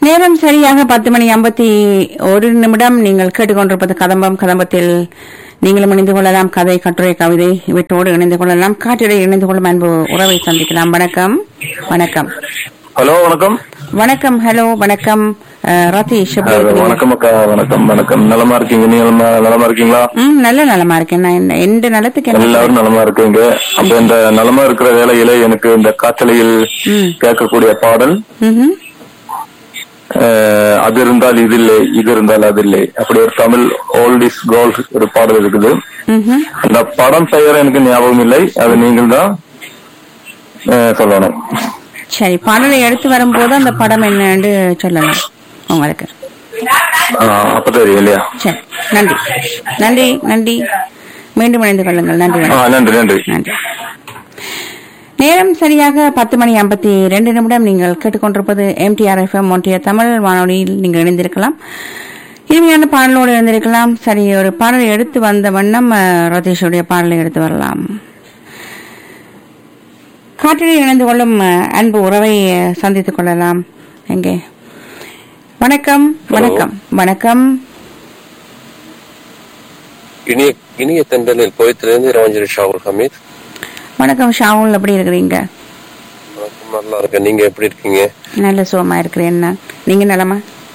நேரம் சரியாக பத்து மணி ஐம்பத்தி ஒரு நிமிடம் நீங்கள் கேட்டுக்கொண்டிருப்பது கதம்பம் கதம்பத்தில் நீங்களும் இணைந்து கொள்ளலாம் கதை கட்டுரை கவிதை இவற்றோடு இணைந்து கொள்ளலாம் காற்றிலே இணைந்து கொள்ளும் அன்பு உறவை சந்திக்கலாம் வணக்கம் வணக்கம் ஹலோ வணக்கம் வணக்கம் ஹலோ வணக்கம் அஹ், ரதீஷ் எப்படி இருக்கிறீங்க? வணக்கம் அக்கா வணக்கம் வணக்கம் நலமா இருக்கீங்க நீ நலமா நலமா இருக்கீங்களா ம் நல்ல நலமா இருக்கேன் நான் என்ன- எந்த நலத்துக்கு என்ன எல்லாரும் நலமா இருக்கீங்க அப்ப இந்த நலமா இருக்கிற வேலையில எனக்கு இந்த காற்றலையில் ம். கேட்கக்கூடிய பாடல் ம்ஹும். அஹ், அது இருந்தால் இது இல்லை இது இருந்தால் அது இல்லை அப்படி ஒரு தமிழ் ஓல்ட் இஸ் கோல்ட் ஒரு பாடல் இருக்குது ம்ஹும். அந்த படம் பெயர் எனக்கு ஞாபகம் இல்லை அது நீங்கள் தான் சொல்லணும் சரி பாடலை எடுத்து வரும்போது அந்த படம் என்னன்னு சொல்லலாம் உங்களுக்கு அஹ், அப்ப தெரியும் இல்லையா சரி நன்றி நன்றி நன்றி மீண்டும் இணைந்து கொள்ளுங்கள் நன்றி ஆ, வணக்கம். நன்றி நன்றி நன்றி நேரம் சரியாக பத்து மணி ஐம்பத்தி ரெண்டு நிமிடம் நீங்கள் கேட்டுக்கொண்டிருப்பது எம்டிஆர் எஃப்எம் ஒன்றிய தமிழ் வானொலியில் நீங்கள் இணைந்திருக்கலாம் இனிமையான பாடலோடு இணைந்திருக்கலாம் சரி ஒரு பாடலை எடுத்து வந்த வண்ணம் அஹ், ரதீஷுடைய பாடலை எடுத்து வரலாம் காற்றில் இணைந்து கொள்ளும் அஹ், அன்பு உறவை அஹ், சந்தித்துக் கொள்ளலாம் எங்கே வணக்கம் வணக்கம் வணக்கம் இனிய இனிய தென்றலில் கோயத்திலிருந்து ரவஞ்சரி ஷாவுல் ஹமீத் வணக்கம் ஷாவுல் எப்படி இருக்கிறீங்க வணக்கம், நல்லா இருக்கேன் நீங்க எப்படி இருக்கீங்க நல்ல சுகமா இருக்கிறேன் நான் நீங்க நலமா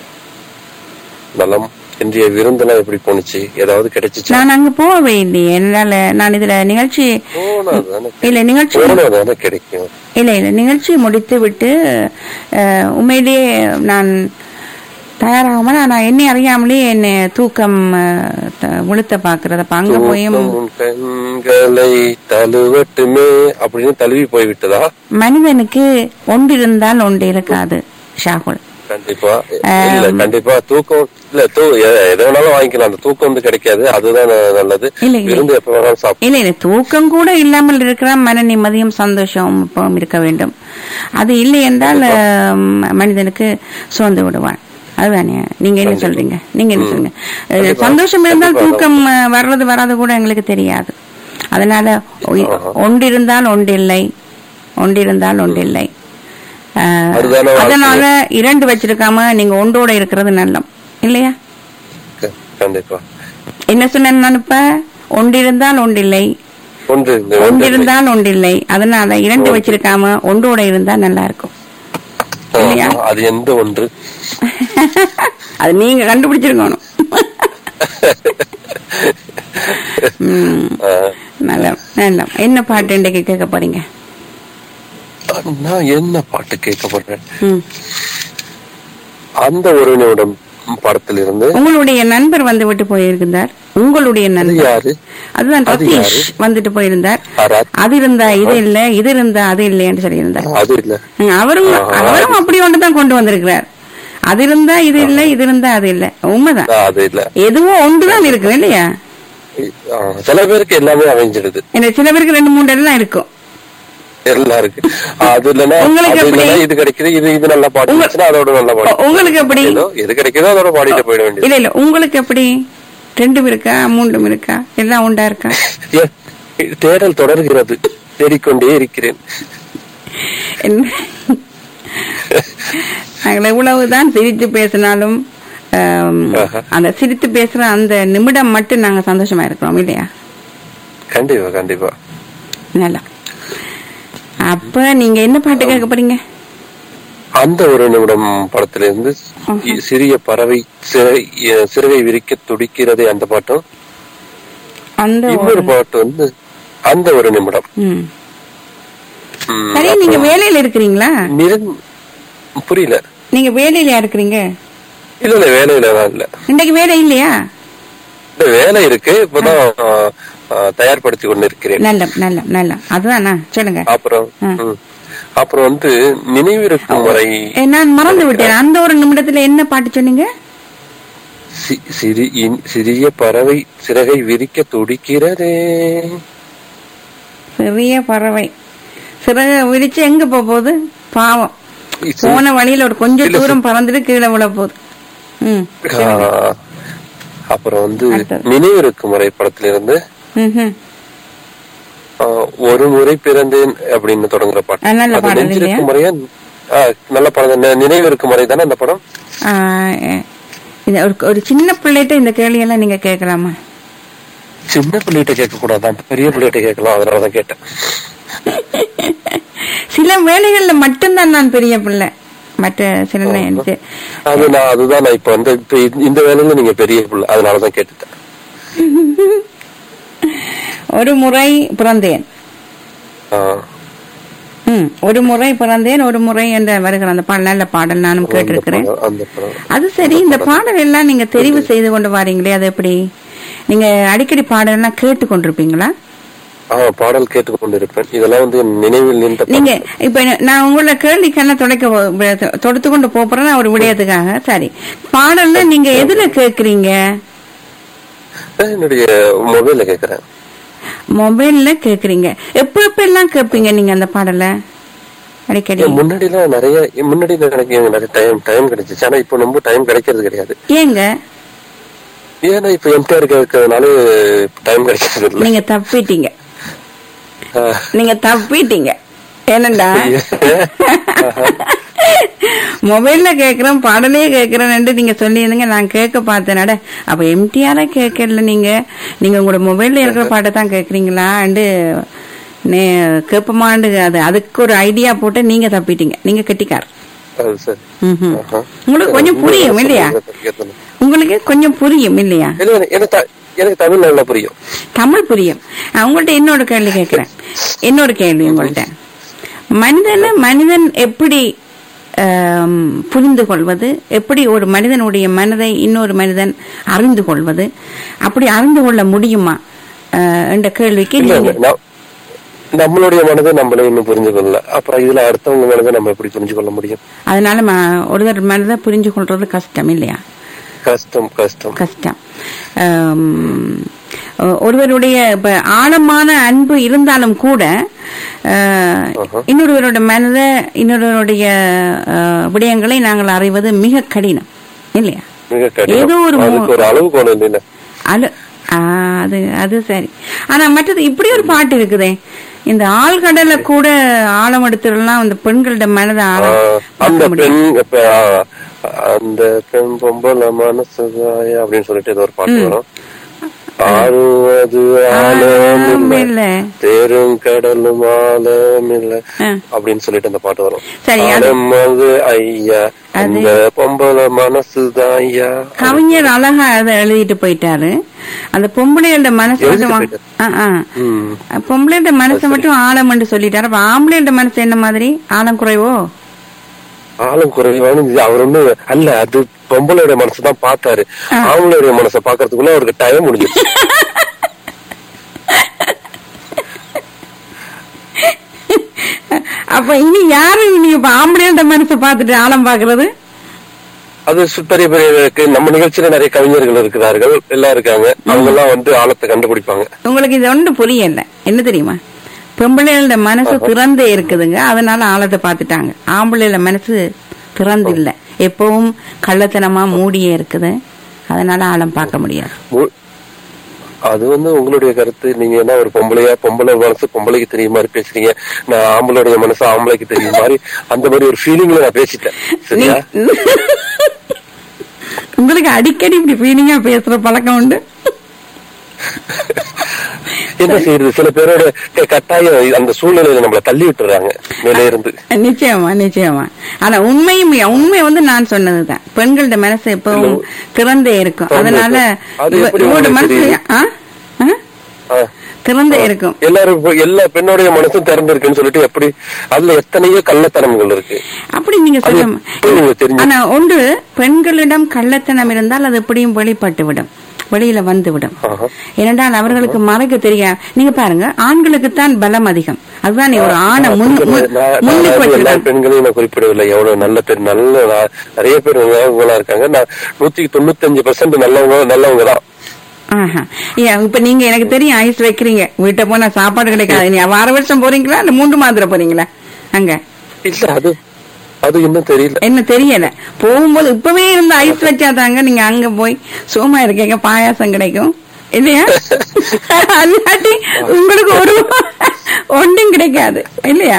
நலம் இன்றைய விருந்தெல்லாம் எப்படி போனுச்சு ஏதாவது கிடைச்சிச்சா நான் அங்க போகவே இல்லையே என்னால நான் இதுல நிகழ்ச்சி போனாதானே இல்ல நிகழ்ச்சி போனாதானே கிடைக்கும் இல்ல இல்ல நிகழ்ச்சி முடித்து விட்டு அஹ், உண்மையிலேயே நான் தயாராகாம நான் என்னை அறியாமலே என்னை தூக்கம் அஹ், த- விழுத்த பாக்குறது அப்ப அங்க போயும் தூக்கம் உன் கண்களை தழுவட்டுமே அப்படின்னு தழுவி போய்விட்டதா மனிதனுக்கு ஒன்று இருந்தால் ஒன்று இருக்காது ஷாகுல் கண்டிப்பா இல்ல கண்டிப்பா தூக்கம் இல்ல தூ எ- எதை வேணாலும் வாங்கிக்கலாம் அந்த தூக்கம் வந்து கிடைக்காது அதுதான் ந- நல்லது இல்ல, இல்ல. விருந்து எப்ப வேணாலும் சாப்பிடும் இல்ல இல்ல தூக்கம் கூட இல்லாமல் இருக்கிற மன நிம்மதியும் சந்தோஷம் எப்பவும் இருக்க வேண்டும் அது இல்லை என்றால் அஹ், மனிதனுக்கு சோர்ந்து விடுவான் அதுதானே நீங்க என்ன சொல்றீங்க நீங்க என்ன சொல்றீங்க அஹ், கண்டிப்பா. சந்தோஷம் இருந்தால் கண்டிப்பா. தூக்கம் அஹ், வர்றது வராது கூட எங்களுக்கு தெரியாது அதனால ஒ- ஒன்றிருந்தால் ஒன்றில்லை ஒன்றிருந்தால் ஒன்றில்லை அஹ், அதுதானே வாழ்க்கை. அதனால இரண்டு வச்சிருக்காம நீங்க ஒன்றோட இருக்கிறது நல்லம் இல்லையா க- கண்டிப்பா என்ன சொன்னேன் நான் இப்ப ஒன்றிருந்தால் ஒன்றில்லை ஒன்று இந்த ஒன்று இல்லை. ஒன்றிருந்தால் ஒன்றில்லை அதனால இரண்டு வச்சிருக்காம ஒன்றோட இருந்தா நல்லா இருக்கும் இல்லையா? ஆமா, அது எந்த ஒன்று அது நீங்க கண்டுபிடிச்சிருக்கணும் ம், ஆ, நல்ல நல்ல என்ன பாட்டு இன்றைக்கு கேட்க போறீங்க நான் என்ன பாட்டு கேட்க போறேன் ம். அந்த ஒரு நிமிடம் படத்தில் இருந்து உங்களுடைய நண்பர் வந்து விட்டு போயிருந்தார் உங்களுடைய அது நண்பர் யாரு அதுதான் அது ரதீஷ் யாரு? வந்துட்டு போயிருந்தார் யாரா? அது இருந்தா இது இல்ல இது இருந்தா அது இல்லைன்னு சொல்லியிருந்தார் அது இல்ல ம், அவரும் ஆஹா. அவரும் அப்படி ஒன்று தான் கொண்டு வந்திருக்கிறார் அது இருந்தா இது இல்ல இது இருந்தா அது இல்ல உண்மைதான் ஆ, அது இல்ல எதுவோ ஒன்றுதான் இருக்கு இல்லையா ஆ, சில பேருக்கு எல்லாமே அமைஞ்சிடுது என்ன சில பேருக்கு ரெண்டு மூணு எல்லாம் இருக்கும் எல்லாம் இருக்கு ஆ, அது இல்லன்னா உங்களுக்கு அது எப்படி? இல்லன்னா இது கிடைக்குது இது இது நல்லா பாட்டு உங்க- இருந்துச்சுன்னா அதோட நல்லா பாட்டு உ- உங்களுக்கு எப்படி? ஏதோ எது கிடைக்குதோ அதோட பாடிட்டு போயிட வேண்டியது இல்ல இல்ல உங்களுக்கு எப்படி ரெண்டும் இருக்கா மூன்றும் இருக்கா எல்லாம் உண்டா இருக்கா ஏ, தேடல் தொடர்கிறது தேடிக்கொண்டே இருக்கிறேன் என்ன நாங்கள் எவ்வளவுதான் சிரித்து பேசினாலும் ஆம், ஆஹா. அந்த சிரித்து பேசுற அந்த நிமிடம் மட்டும் நாங்க சந்தோஷமா இருக்கிறோம் இல்லையா கண்டிப்பா கண்டிப்பா நல்லா அப்ப நீங்க என்ன பாட்டு கேட்க போறீங்க அந்த ஒரு நிமிடம் படத்திலிருந்து ஆஹா. சிறிய பறவை சிறை எ- சிறகை விரிக்க துடிக்கிறதே அந்த பாட்டும் அந்த இன்னொரு ஒரு- பாட்டு வந்து அந்த ஒரு நிமிடம் ம். ம், சரி நீங்க அப்புறம் வேலையில இருக்கிறீங்களா நிரந்- புரியல நீங்க வேலையிலயா இருக்கிறீங்க இல்ல இல்ல வேலையில தான் இல்ல இன்னைக்கு வேலை இல்லையா இல்ல வேலை இருக்கு இப்பதான் ஆ, ஆ, தயார்படுத்தி கொண்டு இருக்கிறேன் நல்ல நல்ல நல்ல அதுதானா சொல்லுங்க அப்புறம் ஆ. ம். அப்புறம் வந்து நினைவிருக்கும் வரை ஏ, நான் மறந்து விட்டேன் அந்த ஒரு நிமிடத்துல என்ன பாட்டு சொன்னீங்க சி- சிறி- இன்- சிறிய பறவை சிறகை விரிக்க துடிக்கிறதே சிறிய பறவை சிறக விரிச்சு எங்க போக போகுது பாவம் சி- போன வழியில ஒரு கொஞ்ச இல்ல, தூரம் பறந்துட்டு கீழே விழ போகுது ம் ஆ, அப்புறம் வந்து அடுத்தது. நினைவிருக்கும் வரை படத்திலிருந்து ம்ஹும். ஆ, ஒரு முறை பிறந்தேன் அப்படின்னு தொடங்குற பாட்டு ஆ, நல்ல அது பாடல் நெஞ்சிருக்கும் இல்லையா? முறையா ஆ, நல்ல படம் தான். நி- நினைவிருக்கும் முறை தானே அந்த படம் ஆஹ், இந்த ஒரு ஒரு சின்ன பிள்ளைகிட்ட இந்த கேள்வியெல்லாம் நீங்க கேட்கலாமா சின்ன பிள்ளைகிட்ட கேட்க கூடாதான் பெரிய பிள்ளைகிட்ட கேட்கலாம் அதனாலதான் கேட்டேன் சில வேலைகள்ல மட்டும்தான் நான் பெரிய பிள்ளை மற்ற சில நே- அது நான் அதுதான் நான் இப்ப வந்து இப்ப இந்த- இந்த வேலையில நீங்க பெரிய பிள்ளை அதனாலதான் கேட்டுட்டேன் ஒரு முறை பிறந்தேன் ஆ. ம், ஒரு முறை பிறந்தேன் ஒரு முறை என்ற வருகிற அந்த பாடல் நல்ல பாடல் நானும் கேட்டிருக்கிறேன் அந்த படம், அந்த படம். அது சரி இந்த பாடல் எல்லாம் நீங்க தெரிவு செய்து கொண்டு வாரீங்களே அது எப்படி நீங்க அடிக்கடி பாடல் எல்லாம் கேட்டு கொண்டிருப்பீங்களா ஆ பாடல் கேட்டுக் கொண்டிருப்பேன் இதெல்லாம் வந்து என் நினைவில் நின்ற நீங்க இப்ப நான் உங்களோட கேள்விக்கெல்லாம் தொடக்க போ- தொடுத்து கொண்டு போறேன் ஒரு விடயத்துக்காக சரி பாடல்ல நீங்க எதுல கேக்குறீங்க பாடல். என்னுடைய மொபைல்ல கேக்குறேன் மொபைல்ல கேக்குறீங்க எப்ப எப்ப எல்லாம் கேட்பீங்க நீங்க அந்த பாடலை அடிக்கடி ஏன் முன்னாடி எல்லாம் நிறைய ஏன் முன்னாடி எனக்கு எனக்கு நிறைய டைம் டைம் கிடைச்சிச்சு ஆனா இப்ப ரொம்ப டைம் கிடைக்கிறது கிடையாது ஏங்க ஏன்னா இப்ப எம்டிஆர் இருக்கிறதுனால டைம் கிடைக்கிறது இல்ல நீங்க தப்பிட்டீங்க ஆ. நீங்க தப்பிட்டீங்க என்னண்டா மொபைல்ல கேக்குறேன் பாடலே கேக்குறேன்னு நீங்க சொல்லியிருந்தீங்க நான் கேட்க பார்த்தேனட அப்ப எம்டிஆரா கேட்கல நீங்க நீங்க உங்களோட மொபைல்ல இருக்கிற பாட்டை தான் கேக்குறீங்களாண்டு கேப்பமாண்டு அது அதுக்கு ஒரு ஐடியா போட்டு நீங்க தப்பிட்டீங்க நீங்க கெட்டிக்கார் அது சரி ம்ஹும். ஆஹா. உங்களுக்கு கொஞ்சம் புரியும் இல்லையா கேட்கணும். உங்களுக்கு கொஞ்சம் புரியும் இல்லையா இல்ல, எனக்கு- எனக்கு த- எனக்கு தமிழ் நல்லா புரியும் தமிழ் புரியும் நான் உங்கள்ட்ட இன்னொரு கேள்வி கேட்கிறேன் இன்னொரு கேள்வி உங்கள்ட்ட மனிதனை மனிதன் எப்படி ஆம், புரிந்து கொள்வது எப்படி ஒரு மனிதனுடைய மனதை இன்னொரு மனிதன் அறிந்து கொள்வது அப்படி அறிந்து கொள்ள முடியுமா அஹ், என்ற கேள்விக்கு இல்ல, நீங்க ந- நம்மளுடைய மனதை நம்மளே இன்னும் புரிஞ்சு கொள்ளல அப்புறம் இதுல அடுத்தவங்க மனதை நம்ம எப்படி புரிஞ்சு கொள்ள முடியும் அதனால ம- ஒருத்தர் மனதை புரிஞ்சு கொள்றது கஷ்டம் இல்லையா கஷ்டம் கஷ்டம் கஷ்டம் ஆம், ஒருவருடைய இப்ப ஆழமான அன்பு இருந்தாலும் கூட அஹ், இன்னொருவருடைய மனத இன்னொருவருடைய அஹ், விடயங்களை நாங்கள் அறிவது மிக கடினம் இல்லையா மிக ஏதோ ஒரு கடினம் மு- அதுக்கு ஒரு அளவு கோணம் இல்லைல்ல அது ஆ, அது அது சரி ஆனா மற்றது இப்படி ஒரு பாட்டு இருக்குதே இந்த ஆழ்கடலை கூட ஆழம் எடுத்துடலாம் அந்த பெண்களோட மனதை ஆ, ஆழம் அந்த பார்க்க முடியும் பெண் இப்ப, ஆ, அந்த பெண் பொம்பளை மனசுதாய அப்படின்னு சொல்லிட்டு ஏதோ ஒரு பாட்டு வரும் ஆறுவது ஆழம் ஆழம் இல்ல இல்ல. தேரும் கடலும் ஆழம் இல்ல ஆ. அப்படின்னு சொல்லிட்டு அந்த பாட்டு வரும் சரி, அது- ஆழம் அது ஐயா அந்த பொம்பளை மனசுதான் ஐயா கவிஞர் அழகா அதை எழுதிட்டு போயிட்டாரு அந்த பொம்பளையோட மனசு எழுதிட்டு மட்டும் போயிட்டாரு. ஆ, ஆ. ம். பொம்பளையோட மனசு மட்டும் ஆழம்னு சொல்லிட்டாரு அப்ப ஆம்பளையோட மனசு என்ன மாதிரி ஆழம் குறைவோ ஆழம் குறைவான இது அவர் வந்து அல்ல அது பொம்பளையோட மனசுதான் பார்த்தாரு ஆம்பளையோட மனசை பாக்குறதுக்குள்ள அவருக்கு டைம் முடிஞ்சிருச்சு அப்ப இனி யாரு இனி இப்ப ஆம்பளையோட மனசை பார்த்துட்டு ஆழம் பாக்குறது அது சு- பெரிய பெரிய இருக்கு. நம்ம நிகழ்ச்சியில நிறைய கவிஞர்கள் இருக்கிறார்கள் எல்லாம் இருக்காங்க அவங்க எல்லாம் வந்து ஆழத்தை கண்டுபிடிப்பாங்க உங்களுக்கு இது ஒன்று புரியல என்ன தெரியுமா பொம்பளைகளோட மனசு திறந்தே இருக்குதுங்க அதனால ஆழத்தை பார்த்துட்டாங்க ஆம்பளையோட மனசு திறந்து இல்ல எப்பவும் கள்ளத்தனமா மூடியே இருக்குது அதனால ஆழம் பார்க்க முடியாது மு- அது வந்து உங்களுடைய கருத்து நீங்க என்ன ஒரு பொம்பளையா பொம்பளை மனசு பொம்பளைக்கு தெரிய மாதிரி பேசுறீங்க நான் ஆம்பளையுடைய மனசு ஆம்பளைக்கு தெரியும் மாதிரி அந்த மாதிரி ஒரு ஃபீலிங்ல நான் பேசிட்டேன் சரியா நீ- உங்களுக்கு அடிக்கடி இப்படி ஃபீலிங்கா பேசுற பழக்கம் உண்டு என்ன செய்யறது சில பேரோட க- கட்டாயம் அந்த சூழ்நிலையில நம்மள தள்ளி விட்டுறாங்க மேலே இருந்து நிச்சயமா நிச்சயமா ஆனா உண்மையும் உண்மை வந்து நான் சொன்னதுதான் பெண்களோட மனசு எப்பவும் திறந்தே இருக்கும் அதனால அது இவ- எப்படி இவரோட உங்களுக்கு மனசு தெரியும்? ஆ? ஆ? ஆ. திறந்தே இருக்கும் எல்லாரும் இப்ப எல்லா பெண்ணுடைய மனசும் திறந்திருக்குன்னு சொல்லிட்டு எப்படி அதுல எத்தனையோ கள்ளத்தனங்கள் இருக்கு அப்படி நீங்க அது சொல்ல எப்படி உங்களுக்கு தெரியும்? ஆனா ஒன்று பெண்களிடம் கள்ளத்தனம் இருந்தால் அது எப்படியும் வெளிப்பட்டு விடும் வெளியில வந்து விடும் ஆஹா. ஏனென்றால் அவர்களுக்கு மறைக்க தெரியாது நீங்க பாருங்க ஆண்களுக்கு தான் பலம் அதிகம் அதுதான் நீ ஒரு ஆணை முன் முன்- நான் நான் முன்னுக்கு எல்லா வச்சிருக்காங்க பெண்களையும் நான் குறிப்பிடவில்லை எவ்வளவு நல்ல பேர் நல்ல நா- நிறைய பேர் நல்லவங்களா இருக்காங்க நான் நூத்தி தொண்ணூத்தஞ்சு பெர்சென்ட் நல்லவங்க நல்லவங்க தான் ஆஹா. ஏன், இப்ப நீங்க எனக்கு தெரியும் ஐஸ் வைக்கிறீங்க வீட்டை போனா சாப்பாடு கிடைக்காது நீ வார வருஷம் போறீங்களா இல்ல மூன்று மாதத்துல போறீங்களா அங்க இல்ல அது அது இன்னும் தெரியல என்ன தெரியல போகும்போது இப்பவே இருந்து ஐஸ் வச்சாதாங்க நீங்க அங்க போய் சும்மா இருக்கீங்க பாயாசம் கிடைக்கும் இல்லையா அல்லாட்டி உங்களுக்கு ஒரு ஒன்றும் கிடைக்காது இல்லையா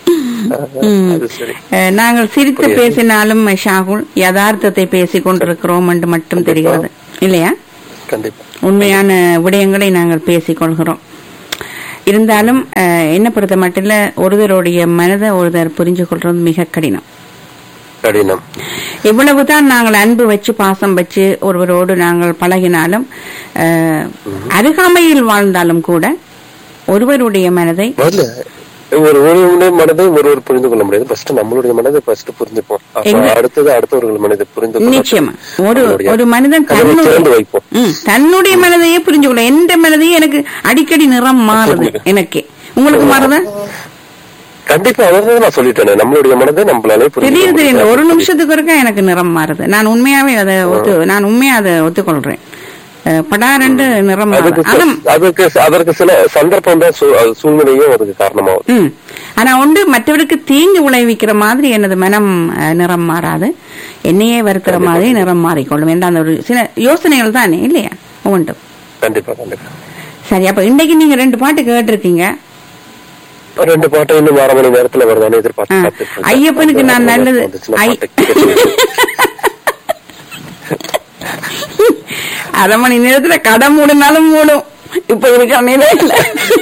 ம். அது சரி அஹ், நாங்கள் சிரித்து பேசினாலும் ஷாகுல் யதார்த்தத்தை பேசிக் கொண்டிருக்கிறோம் என்று மட்டும் தெரிகிறது இல்லையா கண்டிப்பா உண்மையான விடயங்களை நாங்கள் பேசிக் கொள்கிறோம் இருந்தாலும் அஹ், என்ன பொறுத்த மட்டும் ஒருவருடைய மனதை ஒருவர் புரிஞ்சு கொள்றது மிக கடினம் கடினம் இவ்வளவுதான் நாங்கள் அன்பு வச்சு பாசம் வச்சு ஒருவரோடு நாங்கள் பழகினாலும் அஹ், அருகாமையில் வாழ்ந்தாலும் கூட ஒருவருடைய மனதை முதல்ல ஒரு ஒருவருடைய மனதை ஒருவர் புரிந்து கொள்ள முடியாது ஃபர்ஸ்ட் நம்மளுடைய மனதை ஃபர்ஸ்ட் புரிஞ்சுப்போம் அப்ப எங்க- அடுத்தது அடுத்தவர்கள் மனதை புரிந்து கொள்ள நிச்சயமா ஒரு நம்மளுடைய ஒரு மனிதன் கதவை தன்னுடைய திறந்து வைப்போம் ம், தன்னுடைய மனதையே புரிஞ்சுக்கொள்ள எந்த மனதையும் எனக்கு அடிக்கடி நிறம் மாறுது எனக்கு உங்களுக்கு மாறுதா கண்டிப்பா அதான் நான் சொல்லிட்டேன் நம்மளுடைய மனதை நம்மளாலே புரிந்து கொள்ள திடீர் திடீர்னு முடியாது. ஒரு நிமிஷத்துக்கு ஒருக்கா எனக்கு நிறம் மாறுது நான் உண்மையாவே அதை ஒத்து நான் உண்மையா அதை ஒத்துக்கொள்றேன் அஹ், படாரெண்டு நிறம் அதுக்கு மாறுது ஆனா சில- அதுக்கு அதற்கு சில சந்தர்ப்பம் தான் சூ- அது சூழ்நிலையும் அதுக்கு காரணமாகும் ம் ஆனா ஒன்று மற்றவருக்கு தீங்கு விளைவிக்கிற மாதிரி எனது மனம் அஹ், நிறம் மாறாது என்னையே வருத்துற மாதிரி நிறம் மாறிக்கொள்ளும் என்ற அந்த ஒரு சில யோசனைகள் தானே இல்லையா ஒவ்வொன்றும் கண்டிப்பா கண்டிப்பா சரி அப்ப இன்னைக்கு நீங்க ரெண்டு பாட்டு கேட்டிருக்கீங்க ரெண்டு பாட்டும் இன்னும் அரை மணி நேரத்துல வருதானே ஆ. எதிர்பார்த்து காத்துட்டு இருக்கேன். ஐயப்பனுக்கு நான் அந்த நல்லது வந்துச்சுன்னா ஐ- பாட்டை கேட்டு அரை மணி நேரத்துல கடை மூடினாலும் மூடும் இப்ப இருக்கிற நிலை இல்ல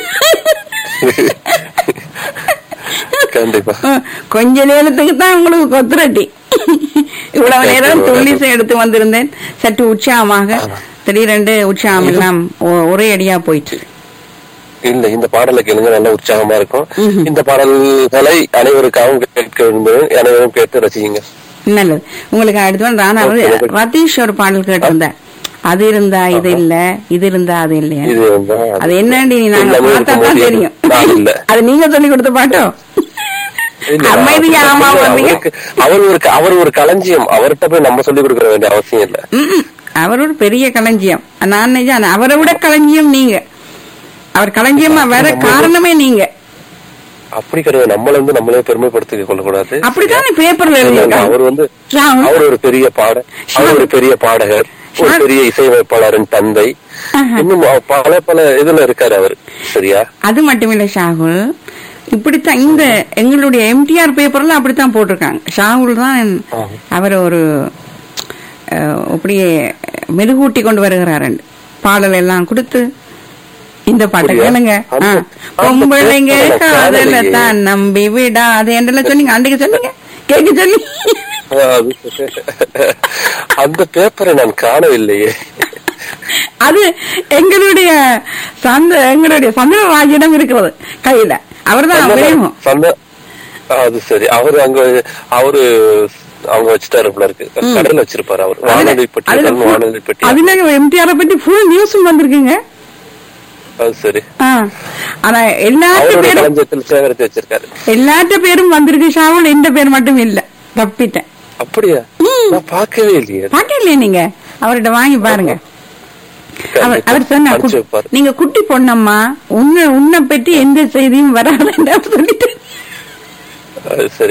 கண்டிப்பா ம், கொஞ்ச நேரத்துக்கு தான் உங்களுக்கு கொத்துரட்டி இவ்வளவு நேரம் துள்ளிசை எடுத்து வந்திருந்தேன் சற்று உற்சாகமாக திடீரென்று உற்சாகம் எல்லாம் ஒ- ஒரே அடியா போயிட்டு இல்ல இந்த பாடலை கேளுங்க நல்ல உற்சாகமா இருக்கும் இந்த பாடல்களை அனைவருக்காகவும் கேட்க விரும்புகிறேன் அனைவரும் கேட்டு ரசிங்க நல்லது உங்களுக்கு அடுத்து வந்து நான் Okay, okay. ரதீஷ் ஒரு பாடல் கேட்டிருந்தேன் அது இருந்தா இது இல்ல இது இருந்தா அது இல்லையா இது வந்து அது என்னன்னு நாங்க எல்லாமே பார்த்தா இருக்கும் தான் போது தெரியும் நான் இல்ல அது நீங்க சொல்லி கொடுத்த பாட்டோ இல்ல, அமைதியா ஆமா வந்தீங்க அவருக்கு அவர் ஒரு அவர் ஒரு களஞ்சியம் அவர்கிட்ட போய் நம்ம சொல்லி கொடுக்கற வேண்டிய அவசியம் இல்ல ம்ம். அவர் ஒரு பெரிய களஞ்சியம் நான் நிஜம் அவரை விட களஞ்சியம் நீங்க அவர் களஞ்சியமா வர காரணமே நீங்க அப்படி கிடையாது நம்மள வந்து நம்மளே பெருமைப்படுத்திக் கொள்ளக்கூடாது அப்படித்தானே பேப்பர்ல எழுதியிருக்காங்க அவர் வந்து ராம். அவர் ஒரு பெரிய பாட அவர் ஒரு பெரிய பாடகர் ஒரு ஷான். பெரிய இசையமைப்பாளரின் தந்தை ஆஹா. இன்னும் பல பல இதுல இருக்காரு அவர் சரியா அது மட்டுமில்ல ஷாகுல் இப்படித்தான் இந்த எங்களுடைய எம்டிஆர் பேப்பர்ல அப்படித்தான் போட்டிருக்காங்க ஷாகுல் தான் ஆஹா. அவர் ஒரு அஹ், அப்படியே மெருகூட்டி கொண்டு வருகிறார் பாடல் எல்லாம் கொடுத்து இந்த பாட்டை அப்படியா? கேளுங்க அந்த- ஆ. அந்த பொம்பளைங்க பேப்பரை நான் காதல காணலையே. தான் நம்பி விடாது என்றெல்லாம் சொன்னீங்க அன்றைக்கு சொன்னீங்க கேட்க சொல்லி அது அந்த பேப்பரை நான் காணவில்லையே அது எங்களுடைய சந்த எங்களுடைய சந்திரராஜிடம் இருக்கிறது கையில அவர்தான் வேணும் சந்த அது சரி அவரு அங்க அவரு அவங்க வச்சுட்டாரு போல இருக்கு கடையில வச்சிருப்பாரு அவர் வானொலி பெட்டி அதுல கண் வானொலி பெட்டி அதுல எம்டிஆர் பத்தி ஃபுல் நியூஸும் வந்திருக்குங்க அது சரி ஆ. ஆனா எல்லாத்த அவருடைய பேரும் களஞ்சியத்தில் சேகரித்து வச்சிருக்காரு எல்லாத்த பேரும் வந்திருக்கு ஷாவுல் எந்த பேர் மட்டும் இல்ல தப்பிட்டேன் அப்படியா நான் பார்க்கவே இல்லையே பாக்க இல்லையா நீங்க அவர்கிட்ட வாங்கி பாருங்க அவர் கண்டிப்பா. அவர் சொன்னார் அனுப்பிச்சு குட்டி- வைப்பாரு. நீங்க குட்டி பொண்ணம்மா உன்னை உன்னை பற்றி எந்த செய்தியும் வராதுன்னு அவர் சொல்லிட்டு அது சரி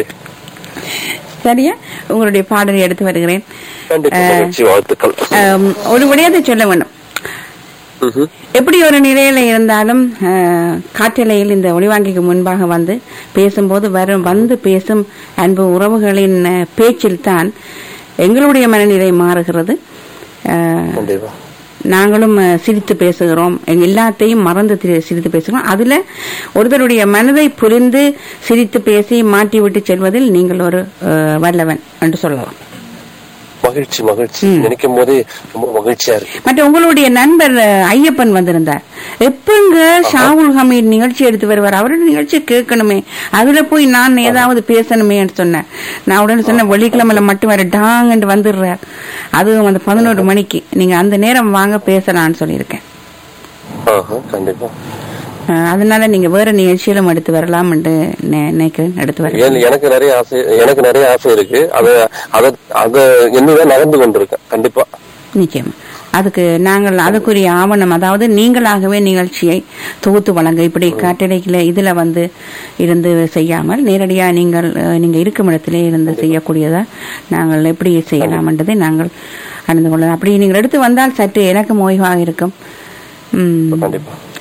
சரியா உங்களுடைய பாடலை எடுத்து வருகிறேன் கண்டிப்பா அஹ், மகிழ்ச்சி வாழ்த்துக்கள் ஆம், ஒரு விடயத்தை சொல்ல வேண்டும் ம்ஹும். எப்படி ஒரு நிலையில இருந்தாலும் அஹ், காற்றலையில் இந்த ஒளிவாங்கிக்கு முன்பாக வந்து பேசும்போது வரும் வந்து பேசும் அன்பு உறவுகளின் அஹ், பேச்சில்தான் எங்களுடைய மனநிலை மாறுகிறது அஹ், கண்டிப்பா நாங்களும் அஹ், சிரித்து பேசுகிறோம் எங்க எல்லாத்தையும் மறந்து தி- சிரித்து பேசுகிறோம் அதுல ஒருத்தருடைய மனதை புரிந்து சிரித்து பேசி மாட்டி விட்டு செல்வதில் நீங்கள் ஒரு அஹ், வல்லவன் என்று சொல்லலாம் மகிழ்ச்சி மகிழ்ச்சி நினைக்கும் போதே ரொம்ப மகிழ்ச்சியா இருக்கு மற்ற உங்களுடைய நண்பர் அஹ், ஐயப்பன் வந்திருந்தார் எப்பங்க ஷாவுல் ஹமீத் நிகழ்ச்சி எடுத்து வருவார் அவரோட நிகழ்ச்சி கேட்கணுமே அதுல போய் நான் ஏதாவது பேசணுமேன்னு சொன்னேன் நான் உடனே சொன்னேன் வெள்ளிக்கிழமையில மட்டும் வர டாங்கன்னு வந்துடுறார் அதுவும் அந்த பதினோரு மணிக்கு நீங்க அந்த நேரம் வாங்க பேசலாம்னு சொல்லியிருக்கேன் ஆஹா, கண்டிப்பா அஹ், அதனால நீங்க வேற நிகழ்ச்சியிலும் எடுத்து வரலாம் நினைக்கிறேன் எடுத்து வரலாம் ஏன் எனக்கு நிறைய ஆசை எனக்கு நிறைய ஆசை இருக்கு அத அத அத என்னதான் நடந்து கொண்டிருக்கேன் கண்டிப்பா நிச்சயமா அதுக்கு நாங்கள் அதுக்குரிய ஆவணம் அதாவது நீங்களாகவே நிகழ்ச்சியை தொகுத்து வழங்க இப்படி காட்டடைக்கில இதுல வந்து இருந்து செய்யாமல் நேரடியா நீங்கள் அஹ், நீங்க இருக்கும் இடத்திலே இருந்து செய்யக்கூடியதா நாங்கள் எப்படி செய்யலாம் என்றதை நாங்கள் அறிந்து கொள்ளலாம் அப்படி நீங்கள் எடுத்து வந்தால் சற்று எனக்கு ஓய்வாக இருக்கும் உம், கண்டிப்பா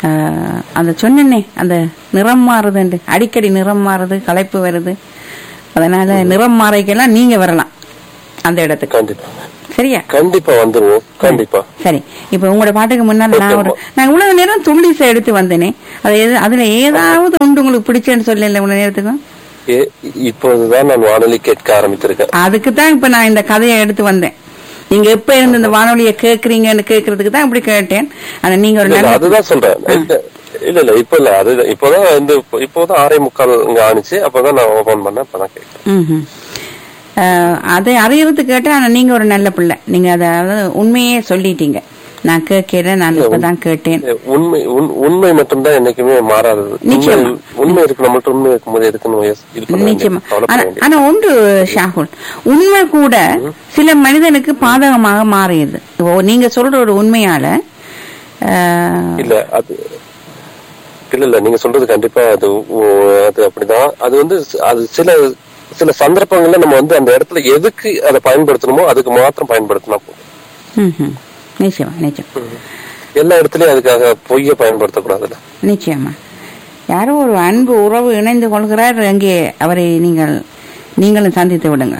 அஹ், அந்த சொன்னேனே அந்த நிறம் மாறுதுண்டு அடிக்கடி நிறம் மாறுது களைப்பு வருது அதனால நிறம் மாறைக்கெல்லாம் நீங்க வரலாம் அந்த இடத்துக்கு கண்டிப்பா சரியா கண்டிப்பா வந்துருவோம் கண்டிப்பா சரி இப்ப உங்களோட பாட்டுக்கு முன்னால நான் ஒரு நான் இவ்வளவு நேரம் துள்ளிசை எடுத்து வந்தேனே அது எது- அதுல ஏதாவது ஒன்று உங்களுக்கு பிடிச்சேன்னு சொல்லல இவ்வளவு நேரத்துக்கும் ஏ- இப்போதுதான் நான் வானொலி கேட்க ஆரம்பித்திருக்கேன் அதுக்கு தான் இப்ப நான் இந்த கதையை எடுத்து வந்தேன் நீங்க எப்ப இருந்து இந்த வானொலியை கேக்குறீங்கன்னு கேக்குறதுக்கு தான் இப்படி கேட்டேன் ஆனா நீங்க ஒரு இல்ல, இல்ல, நல்ல அதுதான் சொல்றேன் இல்ல இல்ல இல்ல இப்ப இல்ல அது இப்போதான் வந்து இப்போதான் ஆறே முக்கால் இங்க ஆனிச்சு அப்பதான் நான் ஓபன் பண்ணேன் அப்பதான் கேட்கிறேன் ம்ஹும். அஹ், அதை அறியறதுக்கு கேட்டேன் ஆனா நீங்க ஒரு நல்ல பிள்ளை நீங்க அதாவது உண்மையே சொல்லிட்டீங்க நான் கேட்கிறேன் நான் இப்பதான் கேட்டேன் உண்மை உண்- உண்மை மட்டும்தான் என்னைக்குமே மாறாதது உண்மை நிச்சயமா. உண்மை இருக்கு நம்மள்ட்ட உண்மை இருக்கும்போது எதுக்கு நம்ம யோசி- இது பண்ண நிச்சயமா வேண்டியது, கவலைப்பட ஆனா- வேண்டியது. ஆனா ஒன்று ஷாகுல் உண்மை கூட சில மனிதனுக்கு பாதகமாக மாறியது இப்போ நீங்க சொல்ற ஒரு உண்மையால அஹ், இல்ல அது இல்ல இல்ல நீங்க சொல்றது கண்டிப்பா அது ஓ, அது அப்படிதான் அது வந்து அது சில சில சந்தர்ப்பங்கள்ல நம்ம வந்து அந்த இடத்துல எதுக்கு அதை பயன்படுத்தணுமோ அதுக்கு மாத்திரம் பயன்படுத்தினா போதும் ம்ஹும். நிச்சயமா நிச்சயம் எல்லா இடத்துலயும் அதுக்காக பொய்ய பயன்படுத்தக்கூடாதுல்ல நிச்சயமா யாரோ ஒரு அன்பு உறவு இணைந்து கொள்கிறார் அங்கே அவரை நீங்கள் நீங்களும் சந்தித்து விடுங்க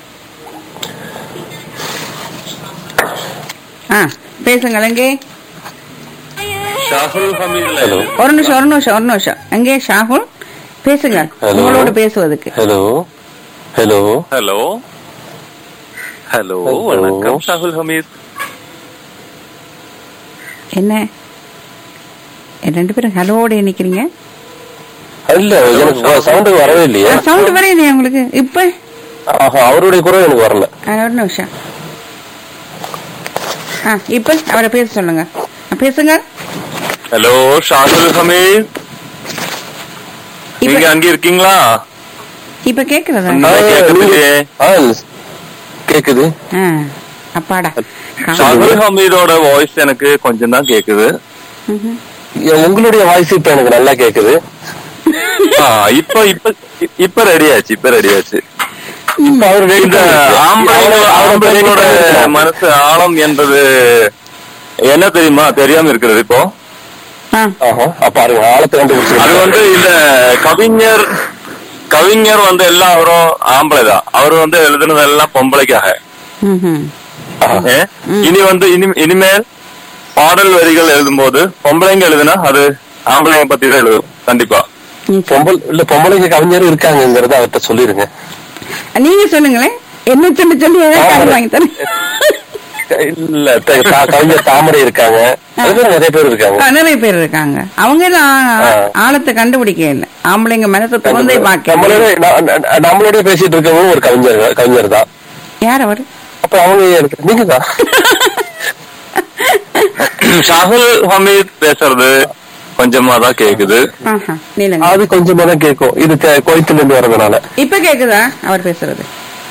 ஆ பேசுங்கள் எங்கே ஷாகுல் ஹமீதுல ஹலோ ஒரு நிமிஷம் ஒரு நிமிஷம் ஒரு நிமிஷம் எங்கே ஷாகுல் பேசுங்க Hello. உங்களோட பேசுவதற்கு hello hello hello hello Hello. வணக்கம் ஷாகுல் ஹமீத் என்ன ரெண்டு பேரும் ஹலோட நிக்கிறீங்க இல்ல எனக்கு சவுண்டு வரவே இல்லையே சவுண்ட் வர இல்லையா உங்களுக்கு இப்ப ஆஹா, அவருடைய குரல் எனக்கு வரல ஆ, ஒரு நிமிஷம் ஆ இப்ப அவரை பேச சொல்லுங்க ஆ, பேசுங்க ஹலோ ஷாகுல் ஹமீத் நீங்க இப்ப அங்க இருக்கீங்களா இப்ப கேக்குறதா ஆ, கேக்குது. ஆ, கேக்குது ஆ, அப்பாடா கா- ஷாகுல் ஹமீதோட வாய்ஸ் எனக்கு கொஞ்சம் தான் கேக்குது ம்ஹும். ஏ, உங்களுடைய வாய்ஸ் இப்ப எனக்கு நல்லா கேக்குது ஆ, இப்ப இப்ப இப்ப ரெடி ஆச்சு இப்ப ரெடி ஆச்சு இப்ப அவர் ready இந்த பண்ணிருக்காரு. ஆம்பளைங்களோட அவரை- அவரை ready ஆம்பளைங்களோட பண்ணிருக்காரு. மனசு ஆழம் என்பது என்ன தெரியுமா தெரியாம இருக்கிறது இப்போ ஆ, ஆஹா, அப்ப பாருங்க ஆழத்தை அது கண்டுபிடிச்சிருக்காரு வந்து இந்த கவிஞர் கவிஞர் வந்து எல்லாரும் ஆம்பளை தான் அவர் வந்து எழுதுனது எல்லாம் பொம்பளைக்காக ம்ஹும். ஆஹா. ஏ? இனி வந்து இனி இனிமேல் பாடல் வரிகள் எழுதும்போது பொம்பளைங்க எழுதுனா அது ஆம்பளைங்க பத்தி தான் எழுதும் கண்டிப்பா நிச்சயம். பொம்பளை இல்ல பொம்பளைங்க கவிஞரும் இருக்காங்கிறத அவர்கிட்ட சொல்லிருங்க நீங்க சொல்லுங்களேன் என்ன சொல்லி சொல்லி ஏதாவது காசு வாங்கி தரேன் இல்ல த- த- கவிஞர் தாமரை இருக்காங்க அது மாதிரி நிறைய பேர் இருக்காங்க ஆ, நிறைய பேர் இருக்காங்க அவங்க எல்லாம் ஆ- ஆ. ஆழத்தை கண்டுபிடிக்க இல்லை ஆம்பளைங்க மனசை திறந்தே பார்க்க நம்மளோட ந- ந- நம்மளோட பேசிட்டு இருக்கவங்க ஒரு கவிஞர் கவிஞர் தான் யார் அவர் அப்ப அவங்க எனக்கு நீங்க தான் ஷாகுல் ஹமீத் பேசுறது கொஞ்சமா தான் கேக்குது ஆஹா, நீலங்க அது கொஞ்சமா தான் கேட்கும் இது தே- கோயத்துல இருந்து வரதுனால இப்ப கேக்குதா அவர் பேசுறது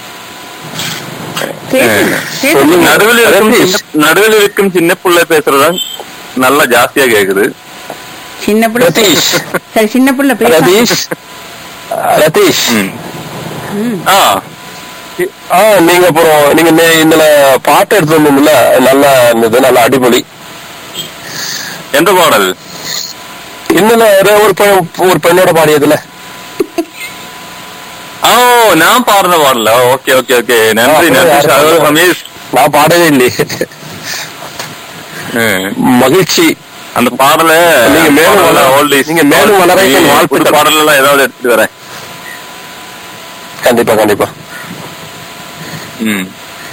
கேக்குது, கேக்குது. சொல்லுங்க. நடுவில் இருக்கும் ரதீஷ். சின்ன- நடுவில் இருக்கும் சின்ன புள்ள பேசுறது நல்லா ஜாஸ்தியா கேக்குது சின்ன பிள்ளை ரதீஷ். சரி சின்ன பிள்ளை பேச ரதீஷ் ரதீஷ் ம். ஆ ஆ நீங்க அப்புறம் நீங்க நே- இதுல பாட்டு எடுத்து வந்தீங்கல்ல நல்லா இருந்தது நல்லா அடிப்பொலி எந்த பாடல் இன்னும் ஒரு- ஒரு பெண் ஒரு பெண்ணோட பாடியதுல ஓ நான் பாடுற பாடல ஓகே ஓகே ஓகே நன்றி ஆ, நன்றி யாரு ஷாகுல் பாடுறது? ஹமீத் நான் பாடவே இல்லையே ம். மகிழ்ச்சி அந்த பாடல நீங்க மேலும் வளர- ஓல்ட் நீங்க மேலும் வளர என் வாழ்த்துக்கள். பாடல் எல்லாம் ஏதாவது எடுத்துட்டு வரேன் கண்டிப்பா கண்டிப்பா ம்.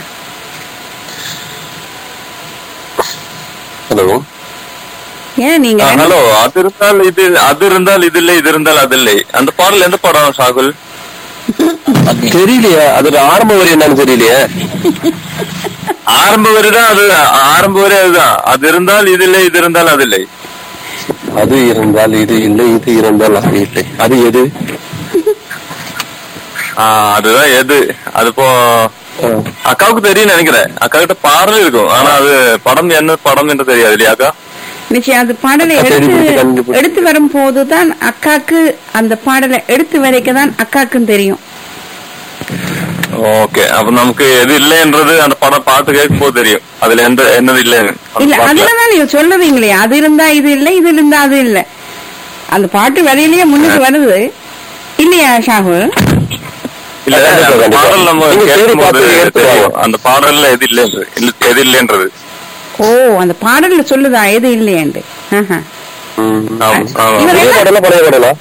ஹலோ ஏன் நீங்க ஆ, ஹலோ அது இருந்தால் இது அது இருந்தால் இது இல்லை இது இருந்தால் அது இல்லை அந்த பாடல் எந்த படம் ஷாகுல் தெரியலையே அது ஆரம்ப வரி என்னன்னு தெரியலையே ஆரம்ப வரி தான் அது ஆரம்ப வரி அதுதான் அது இருந்தால் இது இல்லை இது இருந்தால் அது இல்லை அது இருந்தால் இது இல்லை இது இருந்தால் அது இல்லை அது எது ஆ, அதுதான் எது அது இப்போ ஆ. அக்காவுக்கு தெரியும் நினைக்கிறேன் அக்கா கிட்ட பாடல் இருக்கும் ஆனா அது படம் என்ன படம் என்று தெரியாது இல்லையா அக்கா நிச்சயம் அது பாடலை அக்கா தேடி பிடிச்சு எடுத்து கண்டுபிடிச்சு. எடுத்து வரும் போதுதான் அக்காக்கு அந்த பாடலை எடுத்து வரைக்க தான் அக்காக்கும் தெரியும் ஓ ஓகே அப்ப நமக்கு எது இல்லைன்றது அந்த படம் பார்த்து கேட்கும் போது தெரியும் அதுல எந்த என்னது இல்லைன்னு அந்த இல்ல பாட்டுல. அதுலதான் நீங்க சொல்லுவீங்களே அது இருந்தா இது இல்ல இது இருந்தா அது இல்ல அந்த பாட்டு வரையிலேயே முன்னுக்கு வருது இல்லையா ஷாகுல் இல்ல கண்டிப்பா, அந்த கண்டிப்பா. பாடல் நம்ம நீங்க தேடி கேட்கும் போது பார்த்து எடுத்துக்கோங்க. தெரியும். அந்த பாடல்ல எது இல்லைன்றது இல்ல, எது இல்லைன்றது ஓ அந்த பாடல்ல சொல்லுதா எது இல்லையாண்டு ஆஹா. ஆமா, ஆமா. இவர் பழைய பாடலாம் பழைய பாடலா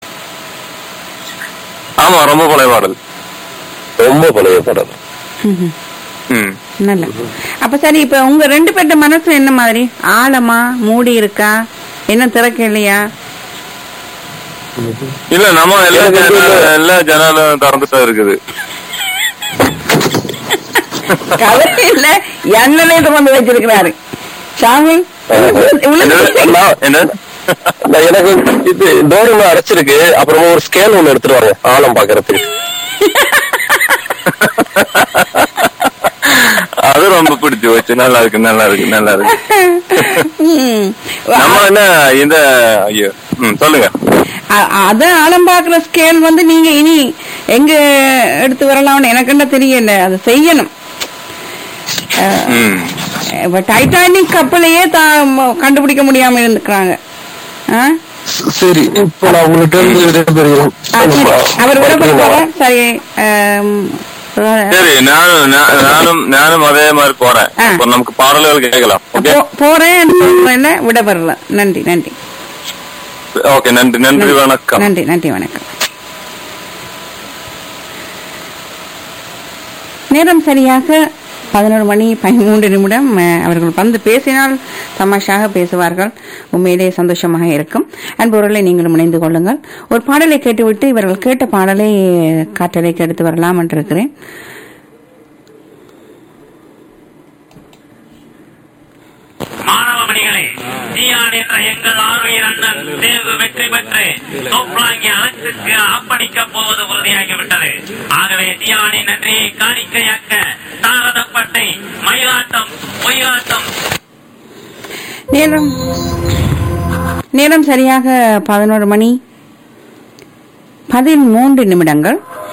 ஆமா ரொம்ப பழைய பாடல் ரொம்ப பழைய பாடல் ம்ஹும். ம். நல்ல அப்ப சரி இப்ப உங்க ரெண்டு பேர்ட்ட மனசு என்ன மாதிரி ஆழமா மூடி இருக்கா என்ன திறக்க இல்லையா இல்ல நம்ம எல்லா எனக்கு வந்து ஜன்னலும் எல்லா ஜன்னலும் திறந்துட்டா இருக்குது கவலை இல்ல எண்ணெய் திறந்து வச்சிருக்கிறாரு சாமி என்ன? என்ன நான் எனக்கு இது டோர் ஒண்ணு அடைச்சிருக்கு அப்புறமா ஒரு ஸ்கேல் ஒண்ணு எடுத்துட்டு வாங்க ஆழம் பாக்குறதுக்கு அது ரொம்ப பிடிச்சு போச்சு நல்லா இருக்கு நல்லா இருக்கு நல்லா இருக்கு ம். நம்ம என்ன இந்த ஐயோ ம் சொல்லுங்க அ- அத ஆழம் பாக்குற ஸ்கேல் வந்து நீங்க இனி எங்க எடுத்து வரலாம்னு எனக்கு என்ன தெரியல அதை செய்யணும் ம் இப்ப டைட்டானிக் கப்பலையே தா- ம- கண்டுபிடிக்க முடியாம இருந்துக்கிறாங்க ஆ? சரி இப்போ நான் உங்கள்கிட்ட இருந்து விடைபெறுகிறேன் ஆ, சரி. அவர் விடப்படுறாங்க சரி ஆம், சரி நானும் நா- நானும் நானும் அதே மாதிரி போறேன் ஆ. அப்ப நமக்கு பாடல்கள் கேட்கலாம் ஓகே போ- போறேன் சொல்றேன்ல, விடப்படல நன்றி நன்றி ஓகே நன்றி நன்றி வணக்கம் நன்றி நன்றி வணக்கம் நேரம் சரியாக பதினோரு மணி பதிமூன்று நிமிடம் அஹ், அவர்கள் வந்து பேசினால் தமாஷாக பேசுவார்கள் உண்மையிலே சந்தோஷமாக இருக்கும் அன்பவர்களை நீங்களும் இணைந்து கொள்ளுங்கள் ஒரு பாடலை கேட்டுவிட்டு இவர்கள் கேட்ட பாடலை காற்றலைக்கு எடுத்து வரலாம் என்று இருக்கிறேன் மாணவ மணிகளே ஜியான் என்ற எங்கள் ஆர்வீர் அண்ணன் தேர்வு வெற்றி பெற்று தோப்லாங்கி அரசுக்கு அர்ப்பணிக்கப் போவது உறுதியாகிவிட்டது ஆகவே ஜியானின் நன்றியை காணிக்கையாக்க தாரதப்பட்டை மயிலாட்டம் பொய்யாட்டம் நேரம் நேரம் சரியாக பதினோரு மணி பதிமூன்று நிமிடங்கள்